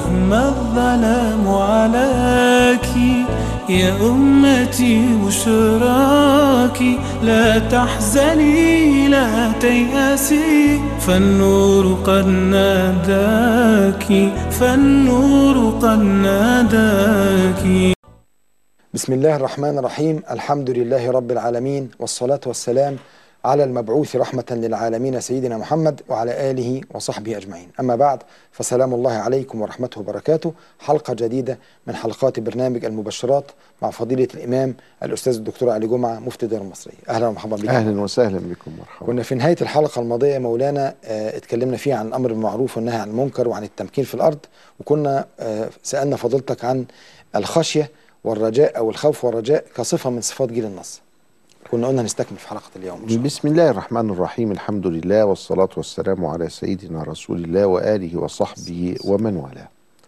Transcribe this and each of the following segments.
رغم الظلام عليك يا أمتي بشراك لا تحزني لا تيأسي فالنور قد ناداك فالنور قد ناداك بسم الله الرحمن الرحيم الحمد لله رب العالمين والصلاة والسلام على المبعوث رحمة للعالمين سيدنا محمد وعلى آله وصحبه أجمعين أما بعد فسلام الله عليكم ورحمته وبركاته حلقة جديدة من حلقات برنامج المبشرات مع فضيلة الإمام الأستاذ الدكتور علي جمعة مفتي الدار المصرية أهلا ومرحبا بكم اهلا وسهلا بكم مرحبا كنا في نهاية الحلقة الماضية مولانا آه، اتكلمنا فيها عن الأمر بالمعروف والنهي عن المنكر وعن التمكين في الأرض وكنا آه، سألنا فضيلتك عن الخشية والرجاء أو الخوف والرجاء كصفة من صفات جيل النص كنا قلنا نستكمل في حلقة اليوم إن شاء الله. بسم الله الرحمن الرحيم الحمد لله والصلاة والسلام على سيدنا رسول الله وآله وصحبه ومن والاه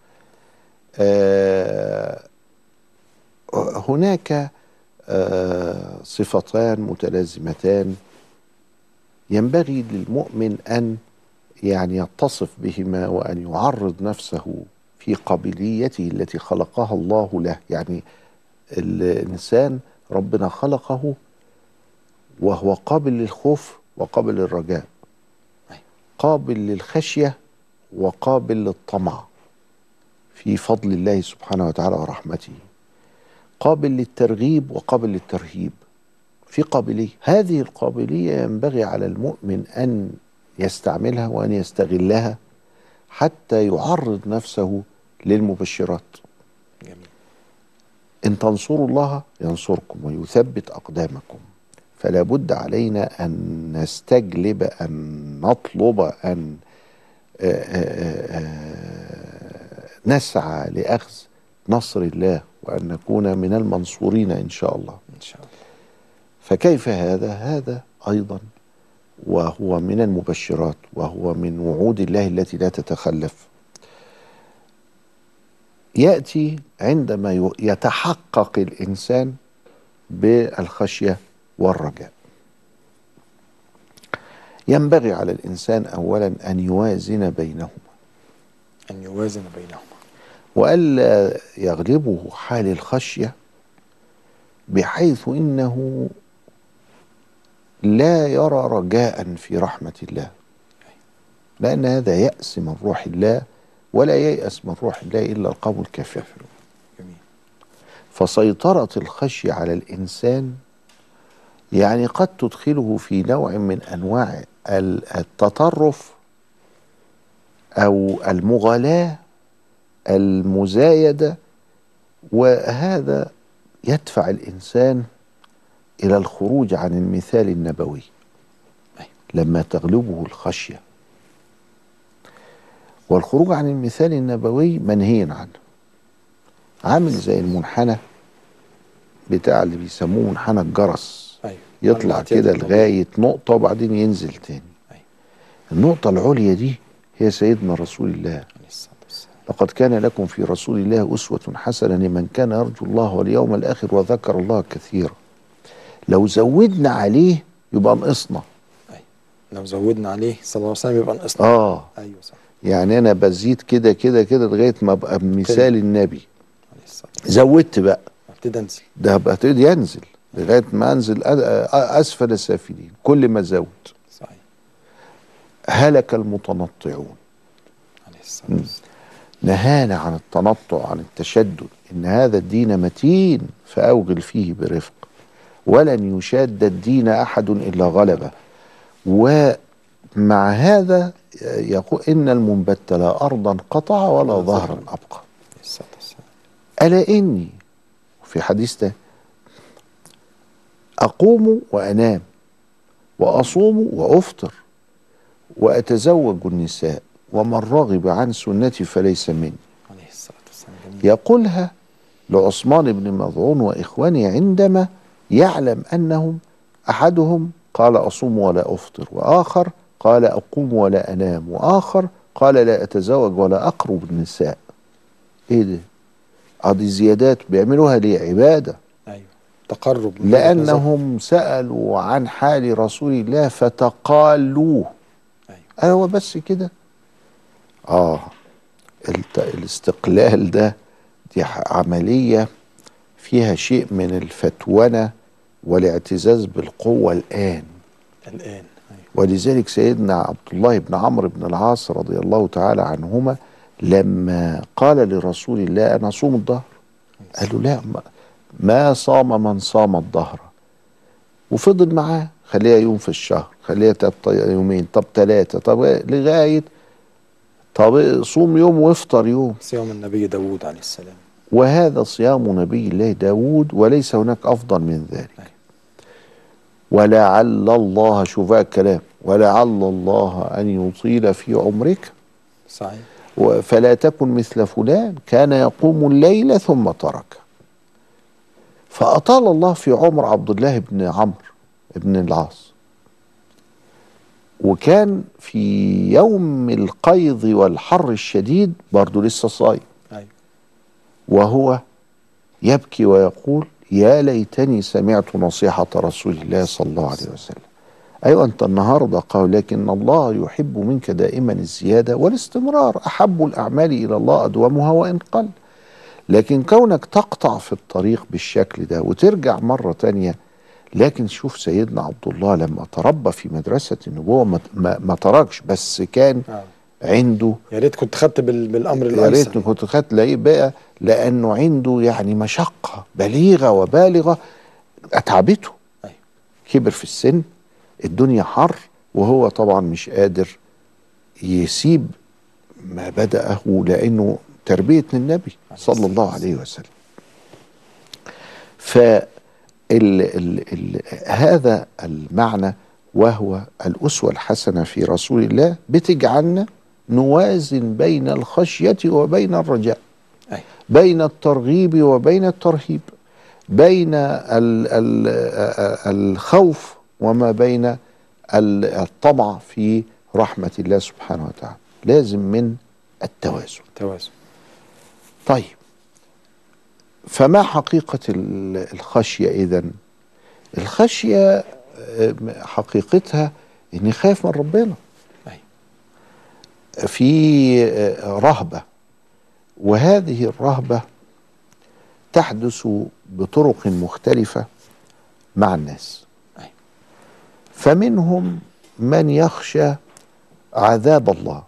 آه هناك آه صفتان متلازمتان ينبغي للمؤمن أن يعني يتصف بهما وأن يعرض نفسه في قابليته التي خلقها الله له يعني الإنسان ربنا خلقه وهو قابل للخوف وقابل للرجاء أيوة. قابل للخشية وقابل للطمع في فضل الله سبحانه وتعالى ورحمته قابل للترغيب وقابل للترهيب في قابلية هذه القابلية ينبغي على المؤمن أن يستعملها وأن يستغلها حتى يعرض نفسه للمبشرات جميل إن تنصروا الله ينصركم ويثبت أقدامكم فلا بد علينا أن نستجلب أن نطلب أن آه، آه، آه، نسعى لأخذ نصر الله وأن نكون من المنصورين إن شاء الله إن شاء الله فكيف هذا؟ هذا أيضا وهو من المبشرات وهو من وعود الله التي لا تتخلف يأتي عندما ي- يتحقق الإنسان بالخشية والرجاء ينبغي على الإنسان أولا أن يوازن بينهما أن يوازن بينهما وألا يغلبه حال الخشية بحيث إنه لا يرى رجاء في رحمة الله لأن هذا يأس من روح الله ولا ييأس من روح الله إلا القوم الكافر جميل فسيطرة الخشية على الإنسان يعني قد تدخله في نوع من أنواع ال- التطرف أو المغالاة المزايدة وهذا يدفع الإنسان إلى الخروج عن المثال النبوي أيوة. لما تغلبه الخشية والخروج عن المثال النبوي منهي عنه عامل زي المنحنى بتاع اللي بيسموه منحنى الجرس أيوة يطلع والمعتاد كده الطبيعي. لغاية نقطة وبعدين ينزل تاني أيوة. النقطة العليا دي هي سيدنا رسول الله عليه الصلاة والسلام لقد كان لكم في رسول الله أسوة حسنة لمن كان يرجو الله واليوم الآخر وذكر الله كثيرا لو زودنا عليه يبقى نقصنا لو زودنا عليه صلى الله عليه وسلم يبقى نقصنا اه أيوة صح يعني انا بزيد كده كده كده لغايه ما ابقى بمثال النبي عليه الصلاة والسلام زودت بقى ابتدى انزل ده هبقى ابتدي ينزل لغايه ما انزل أ- أ- اسفل السافلين كل ما زود صحيح هلك المتنطعون عليه الصلاة والسلام نهانا عن التنطع عن التشدد ان هذا الدين متين فاوغل فيه برفق ولن يشاد الدين احد الا غلبه ومع هذا يقول ان المنبت لا ارضا قطع ولا ولا ظهرا ظهرا. ابقى عليه الصلاة والسلام الا اني في حديث ده اقوم وانام واصوم وافطر واتزوج النساء ومن رغب عن سنتي فليس مني عليه الصلاة والسلام جميل يقولها لعثمان بن مظعون واخوانه عندما يعلم انهم احدهم قال اصوم ولا افطر واخر قال اقوم ولا انام واخر قال لا اتزوج ولا اقرب النساء ايه ده اه دي زيادات بيعملوها ليه عباده ايوه تقرب من وجهة نظر. لانهم سالوا عن حال رسول الله فتقالوه ايوه هو بس كده اه الت- الاستقلال ده دي ح- عملية فيها شيء من الفتونة والاعتزاز بالقوة الآن الان أيوة. ولذلك سيدنا عبد الله بن عمرو بن العاص رضي الله تعالى عنهما لما قال لرسول الله أنا أصوم الظهر قال له لا ما- ما صام من صام الظهر وفضل معاه خليها يوم في الشهر خليها طب يومين طب ثلاثة طب لغاية طب صوم يوم وافطر يوم صيام النبي داوود عليه السلام وهذا صيام نبي الله داود وليس هناك أفضل من ذلك ولعل الله شوف بقى الكلام ولعل الله أن يطيل في عمرك صحيح و- فلا تكن مثل فلان كان يقوم الليل ثم ترك فأطال الله في عمر عبد الله بن عمرو بن العاص وكان في يوم القيظ والحر الشديد برضه لسه صايم ايوه وهو يبكي ويقول يا ليتني سمعت نصيحة رسول الله صلى الله عليه وسلم أيوة أنت النهاردة قال لكن الله يحب منك دائما الزيادة والاستمرار أحب الأعمال إلى الله أدومها وإن قل لكن كونك تقطع في الطريق بالشكل ده وترجع مرة تانية لكن شوف سيدنا عبد الله لما تربى في مدرسة النبوة ما, ما, ما تركش بس كان آه. عنده يا ريت كنت خدت بال... بالامر يا الايسر ريتني كنت خدت لاقيه بقى لانه عنده يعني مشقه بليغه وبالغه اتعبته أيوة. كبر في السن الدنيا حر وهو طبعا مش قادر يسيب ما بدأه لأنه تربية النبي صلى الله عليه وسلم ف ال ال ال هذا المعنى وهو الأسوة الحسنة في رسول الله بتجعلنا نوازن بين الخشية وبين الرجاء أيوة. بين الترغيب وبين الترهيب بين ال ال الخوف وما بين ال- الطمع في رحمة الله سبحانه وتعالى لازم من التوازن توازن طيب فما حقيقة ال- الخشية إذن الخشية آه، حقيقتها إني خايف من ربنا أيوة. في آه، رهبة وهذه الرهبة تحدث بطرق مختلفة مع الناس أيوة. فمنهم من يخشى عذاب الله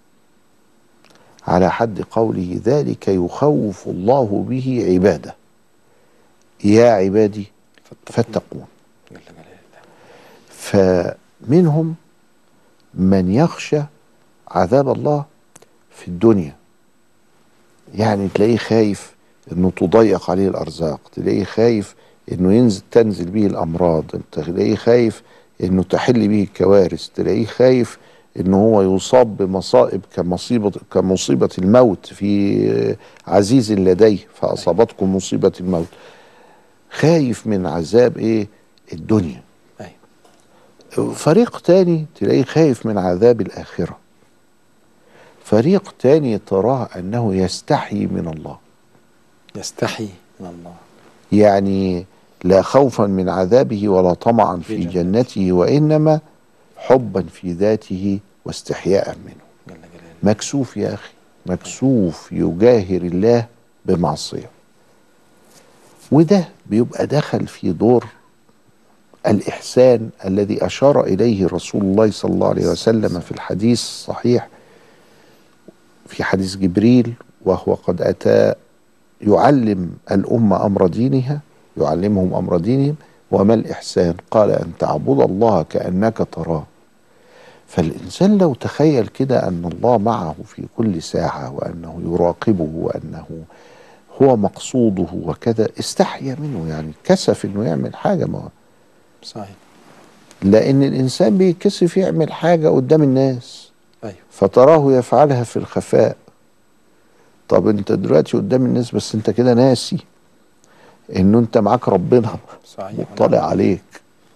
على حد قوله ذلك يخوف الله به عباده يا عبادي فاتقون جل جلاله فمنهم من يخشى عذاب الله في الدنيا يعني تلاقيه خايف انه تضيق عليه الارزاق تلاقيه خايف انه ينزل تنزل به الامراض تلاقيه خايف انه تحل به الكوارث تلاقيه خايف انه هو يصاب بمصائب كمصيبه كمصيبه الموت في عزيز لديه فاصابتكم مصيبه الموت خايف من عذاب ايه الدنيا أيوة. فريق تاني تلاقيه خايف من عذاب الآخرة فريق تاني تراه أنه يستحي من الله يستحي من الله يعني لا خوفا من عذابه ولا طمعا في في جنته. جنته وإنما حبا في ذاته واستحياء منه جل جلاله مكسوف يا أخي مكسوف يجاهر الله بمعصية وده بيبقى دخل في دور الإحسان الذي أشار إليه رسول الله صلى الله عليه وسلم في الحديث الصحيح في حديث جبريل وهو قد أتى يعلم الأمة أمر دينها يعلمهم أمر دينهم وما الإحسان قال أن تعبد الله كأنك تراه فالإنسان لو تخيل كده أن الله معه في كل ساعة وأنه يراقبه وأنه هو مقصوده وكذا استحيا منه يعني كسف أنه يعمل حاجة ما صحيح لأن الإنسان بيكسف يعمل حاجة قدام الناس أيوة. فتراه يفعلها في الخفاء طب انت دلوقتي قدام الناس بس انت كده ناسي انه انت معاك ربنا صحيح مطلع عليك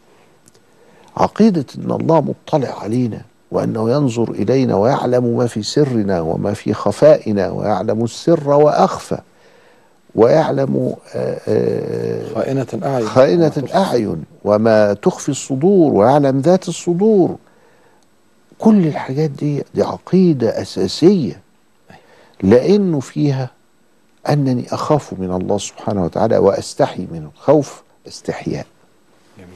عقيدة ان الله مطلع علينا وانه ينظر الينا ويعلم ما في سرنا وما في خفائنا ويعلم السر واخفى ويعلم آه، آه، خائنة الأعين خائنة وما تخفي. الأعين وما تخفي الصدور ويعلم ذات الصدور كل الحاجات دي دي عقيدة أساسية لانه فيها انني اخاف من الله سبحانه وتعالى واستحي منه خوف استحياء جميل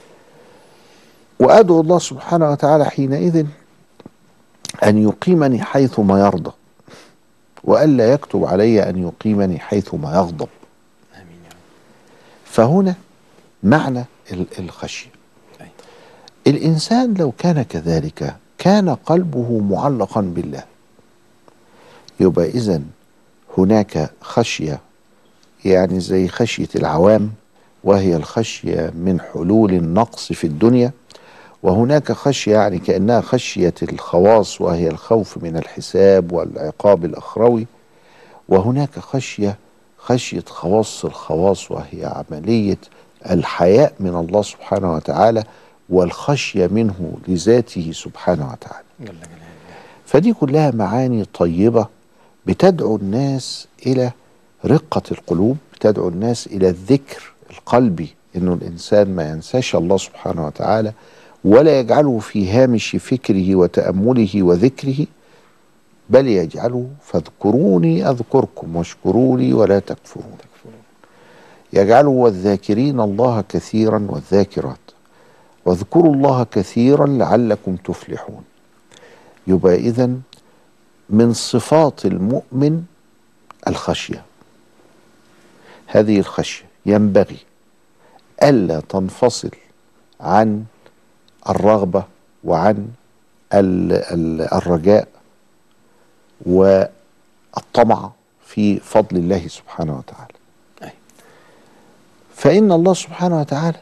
وادعو الله سبحانه وتعالى حينئذ ان يقيمني حيث ما يرضى والا يكتب علي ان يقيمني حيث ما يغضب امين يا رب فهنا معنى ال- الخشيه أي. الانسان لو كان كذلك كان قلبه معلقا بالله يبقى اذا هناك خشيه يعني زي خشيه العوام وهي الخشيه من حلول النقص في الدنيا وهناك خشيه يعني كانها خشيه الخواص وهي الخوف من الحساب والعقاب الاخروي وهناك خشيه خشيه خواص الخواص وهي عمليه الحياء من الله سبحانه وتعالى والخشيه منه لذاته سبحانه وتعالى جل جلاله فدي كلها معاني طيبة بتدعو الناس إلى رقة القلوب بتدعو الناس إلى الذكر القلبي إنه الإنسان ما ينساش الله سبحانه وتعالى ولا يجعله في هامش فكره وتأمله وذكره بل يجعله فاذكروني أذكركم واشكروني ولا تكفرون يجعله والذاكرين الله كثيرا والذاكرات واذكروا الله كثيرا لعلكم تفلحون يبقى إذا من صفات المؤمن الخشية هذه الخشية ينبغي ألا تنفصل عن الرغبة وعن ال- ال- الرجاء والطمع في فضل الله سبحانه وتعالى أي. فإن الله سبحانه وتعالى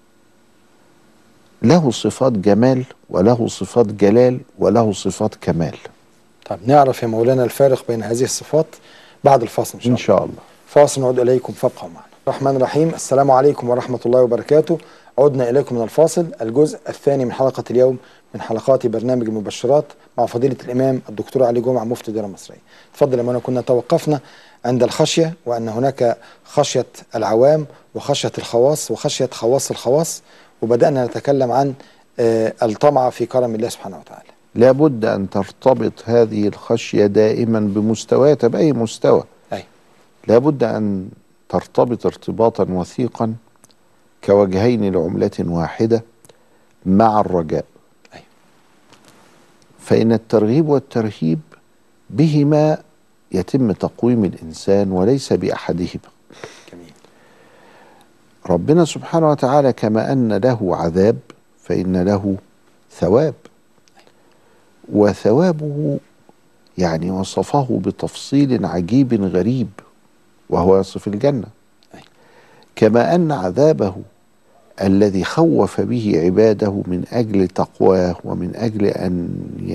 له صفات جمال وله صفات جلال وله صفات كمال طب نعرف يا مولانا الفارق بين هذه الصفات بعد الفاصل ان شاء إن الله شاء الله فاصل نعود اليكم فابقوا معنا الرحمن الرحيم السلام عليكم ورحمه الله وبركاته عدنا اليكم من الفاصل الجزء الثاني من حلقه اليوم من حلقات برنامج المبشرات مع فضيله الامام الدكتور علي جمعه مفتي الديره المصريه تفضل يا مولانا كنا توقفنا عند الخشيه وان هناك خشيه العوام وخشيه الخواص وخشيه خواص الخواص وبدانا نتكلم عن آه، الطمع في كرم الله سبحانه وتعالى لابد أن ترتبط هذه الخشية دائما بمستوياتها بأي مستوى أي. لابد أن ترتبط ارتباطا وثيقا كوجهين لعملة واحدة مع الرجاء أي. فإن الترغيب والترهيب بهما يتم تقويم الإنسان وليس بأحدهما جميل ربنا سبحانه وتعالى كما أن له عذاب فإن له ثواب وثوابه يعني وصفه بتفصيل عجيب غريب وهو يصف الجنة أي. كما أن عذابه الذي خوف به عباده من أجل تقواه ومن أجل أن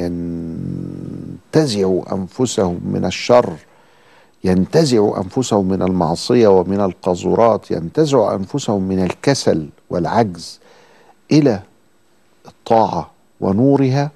ينتزعوا أنفسهم من الشر ينتزعوا انفسهم من المعصيه ومن القذورات ينتزعوا انفسهم من الكسل والعجز الى الطاعه ونورها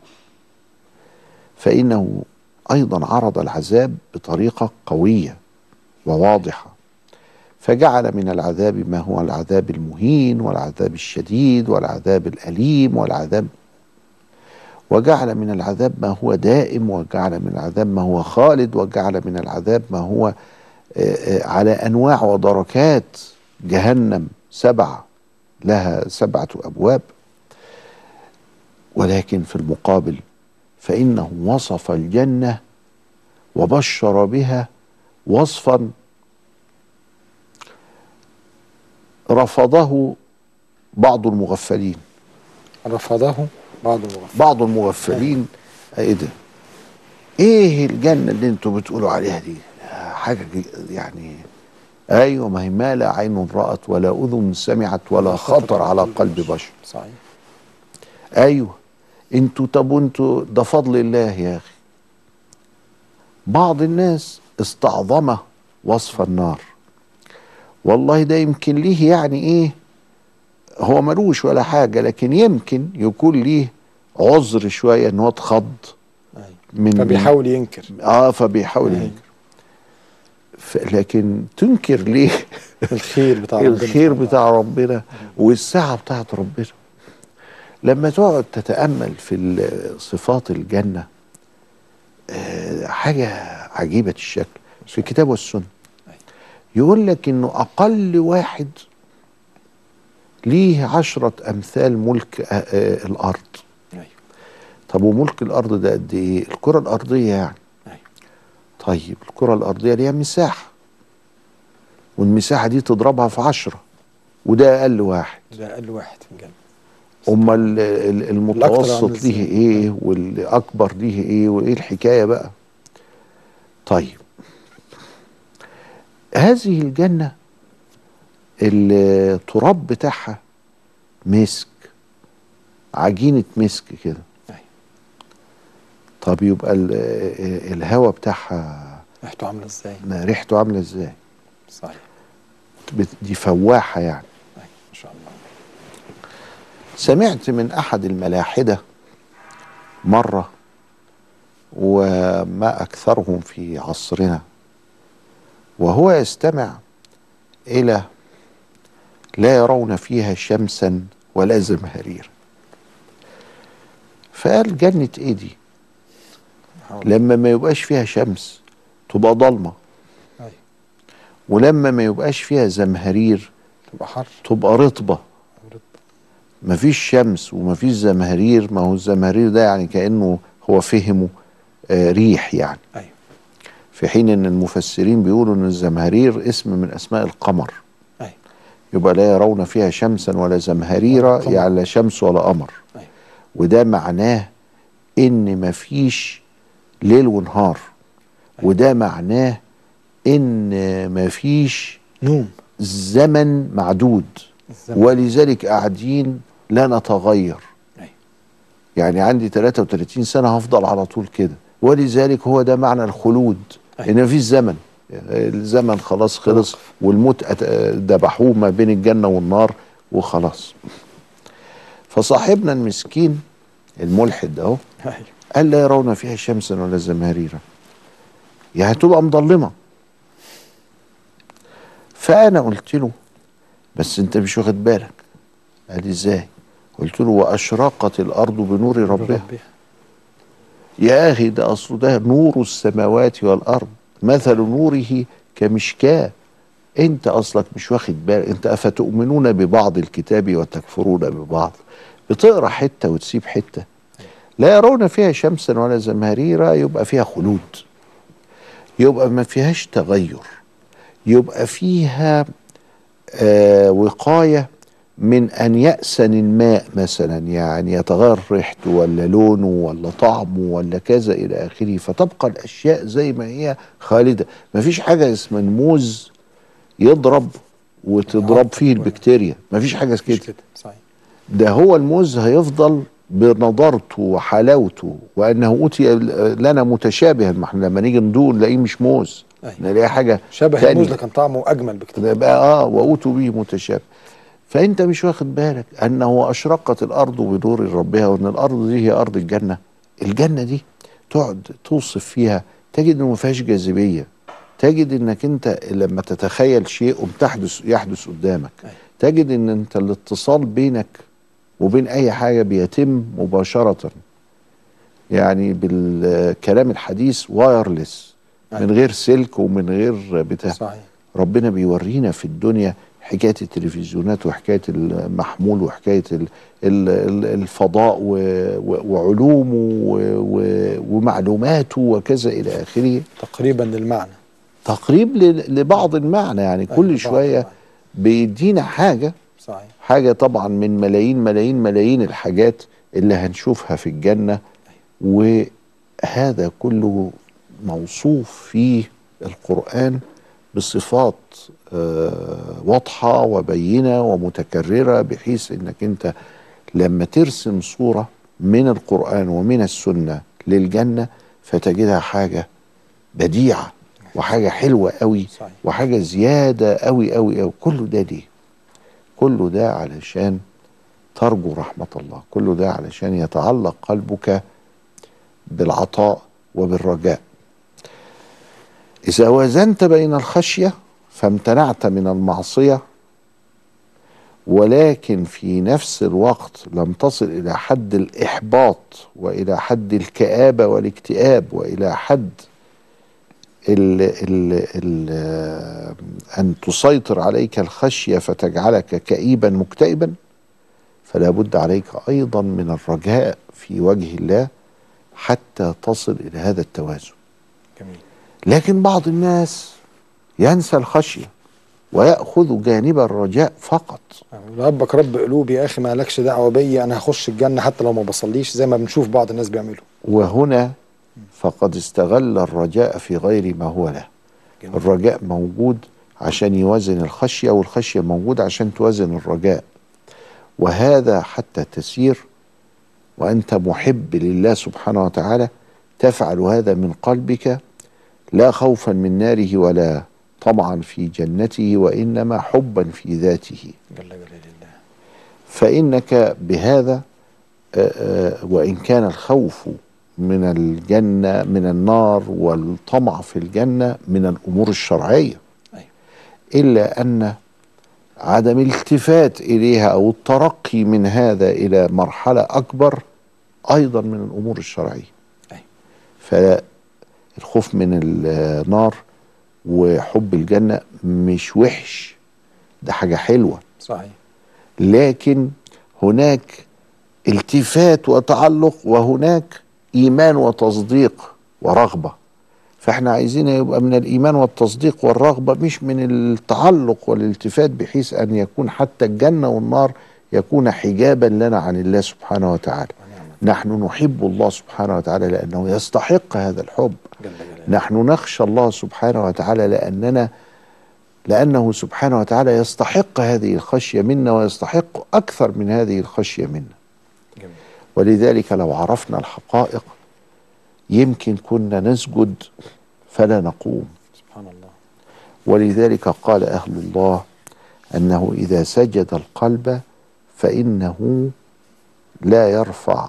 فانه ايضا عرض العذاب بطريقه قويه وواضحه فجعل من العذاب ما هو العذاب المهين والعذاب الشديد والعذاب الاليم والعذاب وجعل من العذاب ما هو دائم وجعل من العذاب ما هو خالد وجعل من العذاب ما هو آه، آه، على انواع ودركات جهنم سبعه لها سبعه ابواب ولكن في المقابل فانه وصف الجنه وبشر بها وصفا رفضه بعض المغفلين رفضه بعض المغفلين بعض المغفلين ايه ده ايه الجنه اللي انتوا بتقولوا عليها دي آه، حاجه جي- يعني ايوه ما هي ما لا عين رات ولا اذن سمعت ولا خطر على قلب بشر صحيح ايوه انتوا طب وانتوا ده فضل الله يا اخي بعض الناس استعظم وصف النار والله ده يمكن ليه يعني ايه هو ملوش ولا حاجه لكن يمكن يكون ليه عذر شويه ان هو اتخض أيوة. من فبيحاول ينكر اه فبيحاول أيوة. ينكر ف- لكن تنكر ليه الخير بتاع ربنا الخير سبحانه بتاع ربنا والساعة بتاعت ربنا لما تقعد تتأمل في ال- صفات الجنة آه، حاجة عجيبة الشكل في الكتاب والسنة أيوة. يقول لك انه اقل واحد ليه عشرة امثال ملك آه، آه، الارض ايوه طب وملك الارض ده قد ايه الكرة الارضية يعني ايوه طيب الكرة الارضية ليها مساحة والمساحة دي تضربها في عشرة وده اقل واحد ده اقل واحد في الجنه امال ال- ال- الأكتر المتوسط عامل إزاي؟ ليه ايه والاكبر ليه ايه وايه الحكايه بقى طيب هذه الجنه التراب بتاعها مسك عجينه مسك كده أيوة. طب يبقى ال- الهواء بتاعها ريحته عامله ازاي ريحته عامله ازاي صحيح بت- دي فواحه يعني ايوه ما شاء الله سمعت من احد الملاحده مره وما اكثرهم في عصرنا وهو يستمع الى لا يرون فيها شمسا ولا زمهريرا فقال جنة ايه دي حاول. لما ما يبقاش فيها شمس تبقى ضلمة ايوه ولما ما يبقاش فيها زمهرير تبقى حر تبقى رطبة مفيش شمس ومفيش زمهرير ما هو الزمهرير ده يعني كأنه هو فهمه آه ريح يعني ايوه في حين ان المفسرين بيقولوا ان الزمهرير اسم من اسماء القمر ايوه يبقى لا يرون فيها شمسا ولا زمهريرا قمر. يعني لا شمس ولا قمر ايوه وده معناه ان مفيش ليل ونهار وده معناه ان مفيش نوم زمن معدود الزمن ولذلك قاعدين لا نتغير ايوه يعني عندي 33 سنة هفضل على طول كده ولذلك هو ده معنى الخلود أيوة. ان مفيش زمن الزمن خلاص خلص توقف. والموت أت- ذبحوه ما بين الجنة والنار وخلاص فصاحبنا المسكين الملحد ده اهو ايوه قال لا يرون فيها شمسا ولا زمهريرا يعني هتبقى مظلمه فانا قلت له بس انت مش واخد بالك قال لي ازاي قلت له واشرقت الارض بنور ربها ربها يا اخي ده اصله ده نور السماوات والارض مثل نوره كمشكاه انت اصلك مش واخد بالك انت افتؤمنون ببعض الكتاب وتكفرون ببعض بتقرا حته وتسيب حته لا يرون فيها شمسا ولا زمهريرا يبقى فيها خلود يبقى ما فيهاش تغير يبقى فيها آه وقايه من ان يأسن الماء مثلا يعني يتغير ريحته ولا لونه ولا طعمه ولا كذا الى اخره فتبقى الاشياء زي ما هي خالده ما فيش حاجه اسمها الموز يضرب وتضرب فيه البكتيريا ما فيش حاجه مش كده كده صحيح ده هو الموز هيفضل بنضارته وحلاوته وانه اوتي لنا متشابها ما احنا لما نيجي ندوق نلاقيه مش موز أيوة. نلاقيه حاجه شبه تانية. الموز لكن طعمه اجمل بكتير ده بقى اه واوتوا به متشابه فانت مش واخد بالك انه اشرقت الارض بنور ربها وان الارض دي هي ارض الجنه الجنه دي تقعد توصف فيها تجد انه ما فيهاش جاذبيه تجد انك انت لما تتخيل شيء قم تحدث يحدث قدامك أيوة. تجد ان انت الاتصال بينك وبين اي حاجه بيتم مباشره يعني بالكلام الحديث وايرلس من أيوة. غير سلك ومن غير بتاع صحيح ربنا بيورينا في الدنيا حكايه التلفزيونات وحكايه المحمول وحكايه ال- ال- ال- الفضاء و- و- وعلومه و- و- ومعلوماته وكذا الى اخره تقريبا للمعنى تقريب ل- لبعض المعنى يعني أيوة، كل بعض شويه المعنى. بيدينا حاجه صحيح حاجه طبعا من ملايين ملايين ملايين الحاجات اللي هنشوفها في الجنه وهذا كله موصوف في القرآن بصفات آه، واضحة وبينة ومتكررة بحيث انك انت لما ترسم صورة من القرآن ومن السنة للجنة فتجدها حاجة بديعة وحاجة حلوة قوي صحيح. وحاجة زيادة قوي قوي قوي كله ده ليه كله ده علشان ترجو رحمة الله كله ده علشان يتعلق قلبك بالعطاء وبالرجاء إذا وازنت بين الخشية فامتنعت من المعصية ولكن في نفس الوقت لم تصل إلى حد الإحباط وإلى حد الكآبة والاكتئاب وإلى حد ال ال ال أن تسيطر عليك الخشية فتجعلك كئيبا مكتئبا فلا بد عليك أيضا من الرجاء في وجه الله حتى تصل إلى هذا التوازن جميل لكن بعض الناس ينسى الخشية ويأخذ جانب الرجاء فقط ربك رب قلوبي يا اخي مالكش دعوه بيا انا هخش الجنه حتى لو ما بصليش زي ما بنشوف بعض الناس بيعملوا وهنا فقد استغل الرجاء في غير ما هو له جميل. الرجاء موجود عشان يوازن الخشية والخشية موجودة عشان توازن الرجاء وهذا حتى تسير وأنت محب لله سبحانه وتعالى تفعل هذا من قلبك لا خوفا من ناره ولا طمعا في جنته وإنما حبا في ذاته جل جلال الله فإنك بهذا آه، آه، وإن كان الخوف من الجنة من النار والطمع في الجنة من الأمور الشرعية أيوة. إلا أن عدم الالتفات إليها أو الترقي من هذا إلى مرحلة أكبر أيضا من الأمور الشرعية أيوة. فالخوف من النار وحب الجنة مش وحش ده حاجة حلوة صحيح لكن هناك التفات وتعلق وهناك ايمان وتصديق ورغبه فاحنا عايزين يبقى من الايمان والتصديق والرغبه مش من التعلق والالتفات بحيث ان يكون حتى الجنه والنار يكون حجابا لنا عن الله سبحانه وتعالى نحن نحب الله سبحانه وتعالى لانه يستحق هذا الحب جل جلاله نحن نخشى الله سبحانه وتعالى لأننا لأنه سبحانه وتعالى يستحق هذه الخشية منا ويستحق أكثر من هذه الخشية منا جميل ولذلك لو عرفنا الحقائق يمكن كنا نسجد فلا نقوم سبحان الله ولذلك قال أهل الله أنه إذا سجد القلب فإنه لا يرفع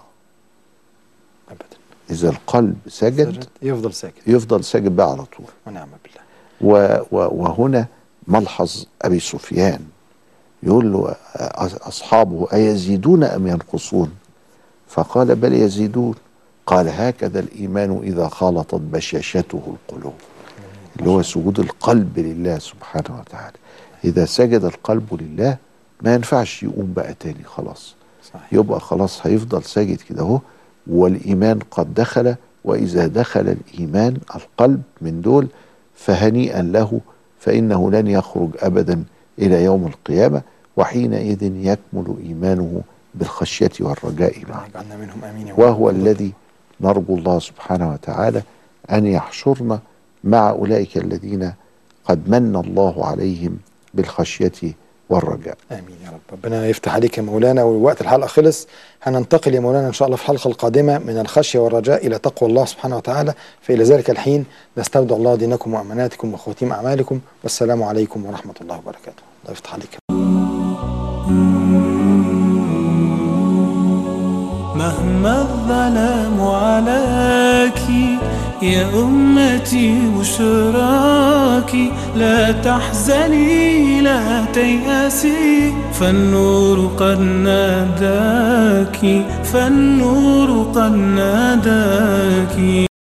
ابدا إذا القلب سجد سجد يفضل ساكت يفضل ساجد بقى على طول ونعم بالله و و وهنا ملحظ ابي سفيان يقول له أ- اصحابه ايزيدون ام ينقصون فقال بل يزيدون قال هكذا الايمان اذا خالطت بشاشته القلوب اللي هو سجود القلب لله سبحانه وتعالى اذا سجد القلب لله ما ينفعش يقوم بقى تاني خلاص صحيح يبقى خلاص هيفضل ساجد كده اهو والايمان قد دخل واذا دخل الايمان القلب من دول فهنيئا له فانه لن يخرج ابدا الى يوم القيامه وحينئذ يكمل ايمانه بالخشيه والرجاء معه اجعلنا منهم امين يا وهو رب. الذي نرجو الله سبحانه وتعالى ان يحشرنا مع اولئك الذين قد من الله عليهم بالخشيه والرجاء امين يا رب ربنا يفتح عليك يا مولانا ووقت الحلقه خلص هننتقل يا مولانا ان شاء الله في الحلقه القادمه من الخشيه والرجاء الى تقوى الله سبحانه وتعالى فالى ذلك الحين نستودع الله دينكم واماناتكم وخواتيم اعمالكم والسلام عليكم ورحمه الله وبركاته الله يفتح عليك مهما الظلام عليك يا أمتي بشراكي لا تحزني لا تيأسي فالنور قد ناداك فالنور قد ناداك